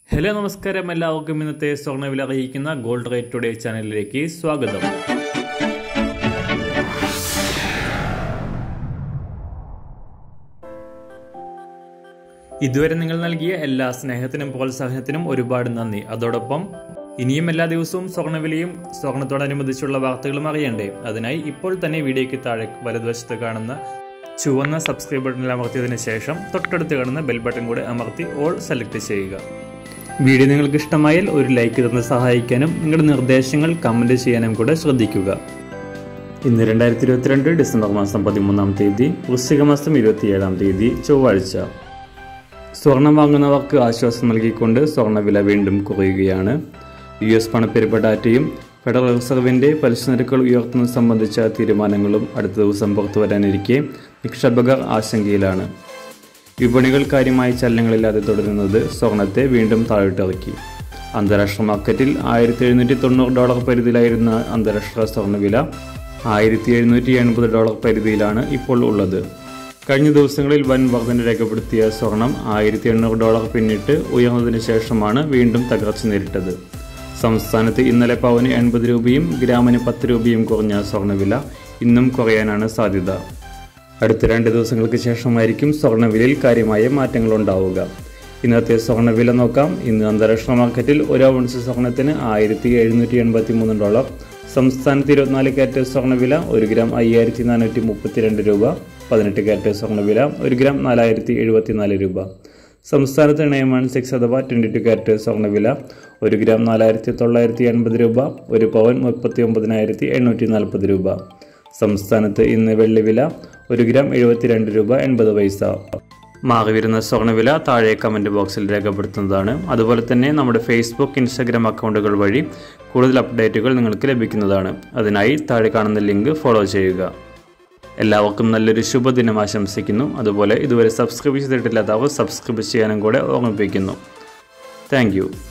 hello നമസ്കാരം എല്ലാവർക്കും ഇന്നത്തെ സ്വർണ്ണവില അറിയിക്കുന്ന ഗോൾഡ് റേറ്റ് ടുഡേ ചാനലിലേക്ക് സ്വാഗതം ഇതുവരെ നിങ്ങൾ നൽകിയ എല്ലാ സ്നേഹത്തിനും പ്രോത്സാഹനത്തിനും ഒരുപാട് നന്ദി അതോടൊപ്പം ഇനിയും എല്ലാ ദിവസവും സ്വർണ്ണവിലയും സ്വർണത്തോടനുബന്ധിച്ചുള്ള വാർത്തകളും അറിയണ്ടേ അതിനായി ഇപ്പോൾ തന്നെ വീഡിയോയ്ക്ക് താഴെ വലതുവശത്ത് കാണുന്ന ചുവന്ന സബ്സ്ക്രൈബ് ബട്ടണിൽ അമർത്തിയതിനു ശേഷം തൊട്ടടുത്ത് കാണുന്ന ബെൽ ബട്ടൺ കൂടെ അമർത്തി ഓൾ സെലക്ട് ചെയ്യുക വീഡിയോ നിങ്ങൾക്ക് ഇഷ്ടമായാൽ ഒരു ലൈക്ക് തന്ന് സഹായിക്കാനും നിങ്ങളുടെ നിർദ്ദേശങ്ങൾ കമൻറ്റ് ചെയ്യാനും കൂടെ ശ്രദ്ധിക്കുക ഇന്ന് രണ്ടായിരത്തി ഇരുപത്തിരണ്ട് ഡിസംബർ മാസം പതിമൂന്നാം തീയതി വൃശ്ചിക മാസം ഇരുപത്തിയേഴാം തീയതി ചൊവ്വാഴ്ച സ്വർണം വാങ്ങുന്നവർക്ക് ആശ്വാസം നൽകിക്കൊണ്ട് സ്വർണ്ണവില വീണ്ടും കുറയുകയാണ് യു എസ് പണപ്പെരുപ്പ ഡാറ്റയും ഫെഡറൽ റിസർവിൻ്റെ പലിശ നിരക്കുകൾ ഉയർത്തുന്നത് സംബന്ധിച്ച തീരുമാനങ്ങളും അടുത്ത ദിവസം പുറത്തുവരാനിരിക്കെ നിക്ഷേപകർ ആശങ്കയിലാണ് വിപണികൾ കാര്യമായ ചലനങ്ങളില്ലാതെ തുടരുന്നത് സ്വർണത്തെ വീണ്ടും താഴോട്ടിറക്കി അന്താരാഷ്ട്ര മാർക്കറ്റിൽ ആയിരത്തി എഴുന്നൂറ്റി തൊണ്ണൂറ് ഡോളർ പരിധിയിലായിരുന്ന അന്താരാഷ്ട്ര സ്വർണ്ണവില ആയിരത്തി എഴുന്നൂറ്റി എൺപത് ഡോളർ പരിധിയിലാണ് ഇപ്പോൾ ഉള്ളത് കഴിഞ്ഞ ദിവസങ്ങളിൽ വൻ വർധന രേഖപ്പെടുത്തിയ സ്വർണം ആയിരത്തി എണ്ണൂറ് ഡോളർ പിന്നിട്ട് ഉയർന്നതിന് ശേഷമാണ് വീണ്ടും തകർച്ച നേരിട്ടത് സംസ്ഥാനത്ത് ഇന്നലെ പവന് എൺപത് രൂപയും ഗ്രാമിന് പത്ത് രൂപയും കുറഞ്ഞ സ്വർണ്ണവില ഇന്നും കുറയാനാണ് സാധ്യത അടുത്ത രണ്ട് ദിവസങ്ങൾക്ക് ശേഷമായിരിക്കും സ്വർണ്ണവിലയിൽ കാര്യമായ മാറ്റങ്ങൾ ഉണ്ടാവുക ഇന്നത്തെ സ്വർണ്ണവില നോക്കാം ഇന്ന് അന്താരാഷ്ട്ര മാർക്കറ്റിൽ ഒരു ഔൺസ് സ്വർണ്ണത്തിന് ആയിരത്തി എഴുന്നൂറ്റി എൺപത്തി മൂന്ന് ഡോളർ സംസ്ഥാനത്ത് ഇരുപത്തിനാല് കാരറ്റ് സ്വർണ്ണവില ഒരു ഗ്രാം അയ്യായിരത്തി നാനൂറ്റി മുപ്പത്തിരണ്ട് രൂപ പതിനെട്ട് കാരറ്റ് സ്വർണ്ണവില ഒരു ഗ്രാം നാലായിരത്തി എഴുപത്തിനാല് രൂപ സംസ്ഥാനത്ത് നയൻ വൺ സിക്സ് അഥവാ ട്വൻറ്റി ടു കാരറ്റ് സ്വർണ്ണവില ഒരു ഗ്രാം നാലായിരത്തി തൊള്ളായിരത്തി എൺപത് രൂപ ഒരു പവൻ മുപ്പത്തി ഒമ്പതിനായിരത്തി എണ്ണൂറ്റി നാൽപ്പത് രൂപ സംസ്ഥാനത്ത് ഇന്ന് വെള്ളിവില ഒരു ഗ്രാം എഴുപത്തിരണ്ട് രൂപ എൺപത് പൈസ മാറി വരുന്ന സ്വർണ്ണവില താഴെ കമൻറ്റ് ബോക്സിൽ രേഖപ്പെടുത്തുന്നതാണ് അതുപോലെ തന്നെ നമ്മുടെ ഫേസ്ബുക്ക് ഇൻസ്റ്റാഗ്രാം അക്കൗണ്ടുകൾ വഴി കൂടുതൽ അപ്ഡേറ്റുകൾ നിങ്ങൾക്ക് ലഭിക്കുന്നതാണ് അതിനായി താഴെ കാണുന്ന ലിങ്ക് ഫോളോ ചെയ്യുക എല്ലാവർക്കും നല്ലൊരു ശുഭദിനം ആശംസിക്കുന്നു അതുപോലെ ഇതുവരെ സബ്സ്ക്രൈബ് ചെയ്തിട്ടില്ലാത്തവർ സബ്സ്ക്രൈബ് ചെയ്യാനും കൂടെ ഓർമ്മിപ്പിക്കുന്നു താങ്ക്